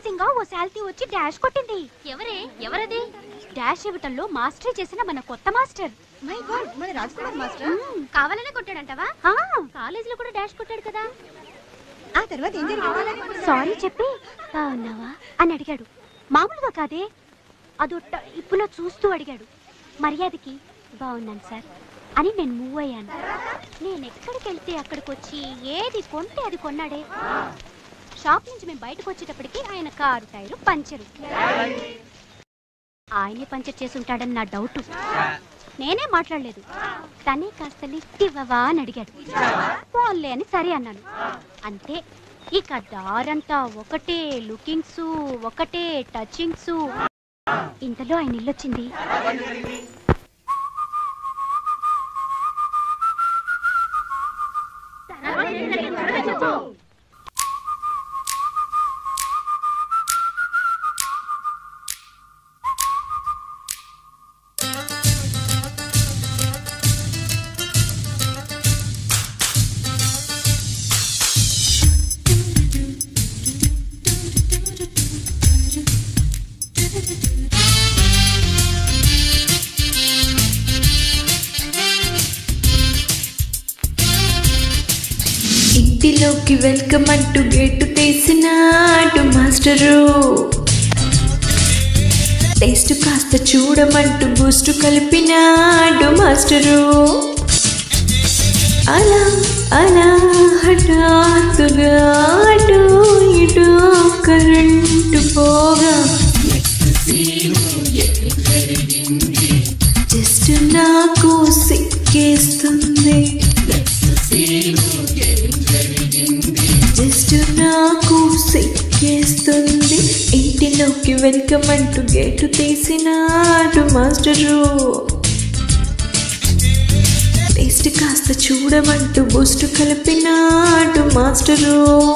surprising గా ఓ శాల్తీ వచ్చి dash కొట్టింది ఎవరే ఎవరది డాష్ ఇవ్వటంలో మాస్టరీ చేసిన మన కొత్త మాస్టర్ మై గాడ్ మన రాజ్కుమార్ మాస్టర్ కావాలనే కొట్టాడంటావా ఆ, కాలేజీలో కూడా డాష్ కొట్టాడు కదా ఆ తర్వాత ఏం జరిగింది సారీ చెప్పి బాగున్నావా అని అడిగాడు మామూలుగా కాదే అదొట్ట ఇప్పులో చూస్తూ అడిగాడు మర్యాదకి బాగున్నాను సార్ అని నేను మూవ్ అయ్యాను నేను ఎక్కడికి వెళ్తే అక్కడికి వచ్చి ఏది కొంటే అది కొన్నాడే షాప్ నుంచి మేము బయటకు వచ్చేటప్పటికి ఆయన కారు టైరు పంచరు ఆయనే పంచర్ చేసి ఉంటాడని నా డౌట్ నేనే మాట్లాడలేదు తనే కాస్త లిఫ్ట్ ఇవ్వవా అని అడిగాడు ఫోన్లే అని సరే అన్నాను అంతే ఇక దారంతా ఒకటే లుకింగ్స్ ఒకటే టచింగ్స్ ఇంతలో ఆయన ఇల్లొచ్చింది ఇంటిలోకి వెల్కమ్ అంటూ గేటు తీసినాడు మాస్టరు టేస్ట్ కాస్త చూడమంటూ బూస్ట్ కలిపినాడు మాస్టరు అలా అలా హఠాత్తుగా అటు ఇటు కరెంటు పోగా జస్ట్ నాకు సిక్కేస్తుంది జస్ట్ నాకు సిక్కేస్తుంది ఇంటిలోకి వెల్కమ్ అంటూ గేటు తీసినాడు మాస్టరు టేస్ట్ కాస్త చూడమంటూ బూస్ట్ కలిపినాడు మాస్టరు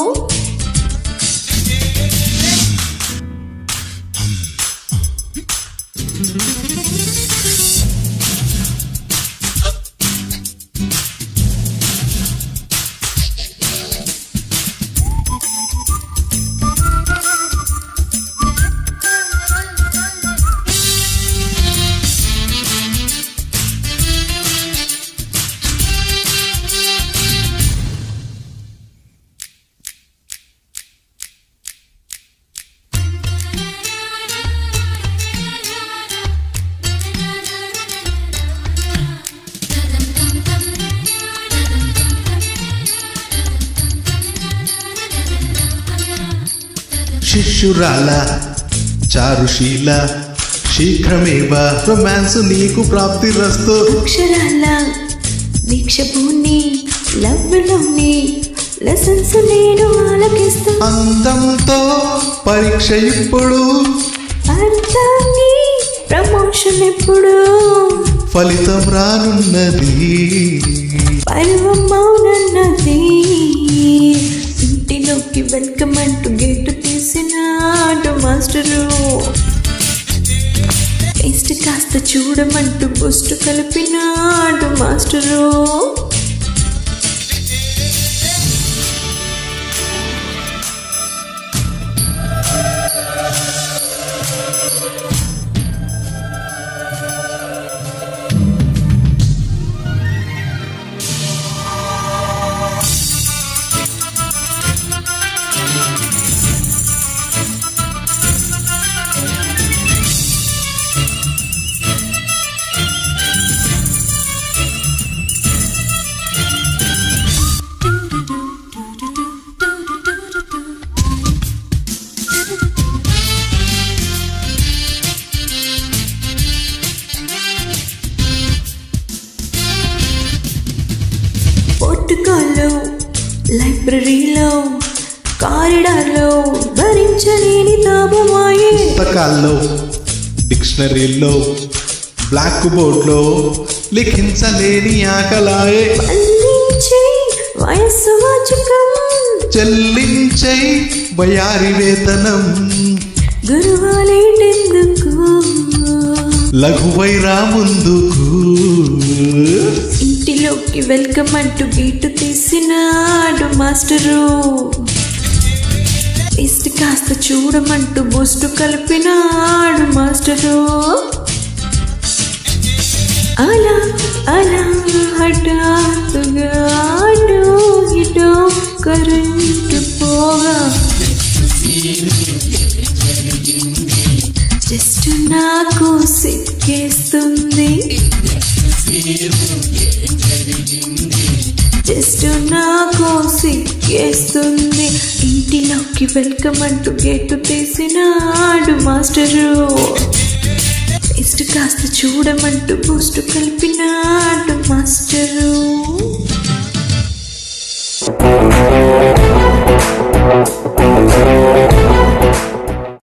శిష్యురాల చారుశీల శీఘ్రమేవ రొమాన్స్ నీకు ప్రాప్తి రస్తు అక్షరాల దీక్ష భూని లవ్లోని లెసన్స్ నేను ఆలకిస్తూ అందంతో పరీక్ష ఇప్పుడు అర్థాన్ని ప్రమోషన్ ఎప్పుడు ఫలితం రానున్నది పర్వం మౌనన్నది ఇంటిలోకి వెల్కమ్ అంటూ గేటు తీసినాడు మాస్టరు టేస్ట్ కాస్త చూడమంటూ బూస్ట్ కలిపినాడు మాస్టరు పోర్టుగాల్లో లైబ్రరీలో కారిడార్లో భరించలేని తాపమాయే పుస్తకాల్లో డిక్షనరీలో బ్లాక్ బోర్డ్లో లిఖించలేని ఆకలాయే అందించే వయస్సు వాచకం చెల్లించై బయారి వేతనం గురువాలేటెందుకు లఘువైరా ముందుకు ఇంటిలోకి వెల్కమ్ అంటూ గేటు తీసినాడు మాస్టరు టేస్ట్ కాస్త చూడమంటూ బూస్ట్ కలిపినాడు మాస్టరు అలా అలా హఠాత్తుగా అటు ఇటు కరెంటు పోగా జస్ట్ నాకు సిక్కేస్తుంది జస్ట్ నాకు సిక్కేస్తుంది ఇంటిలోకి వెల్కమ్ అంటూ గేటు తీసినాడు మాస్టరు టేస్ట్ కాస్త చూడమంటూ బూస్ట్ కలిపినాడు మాస్టరు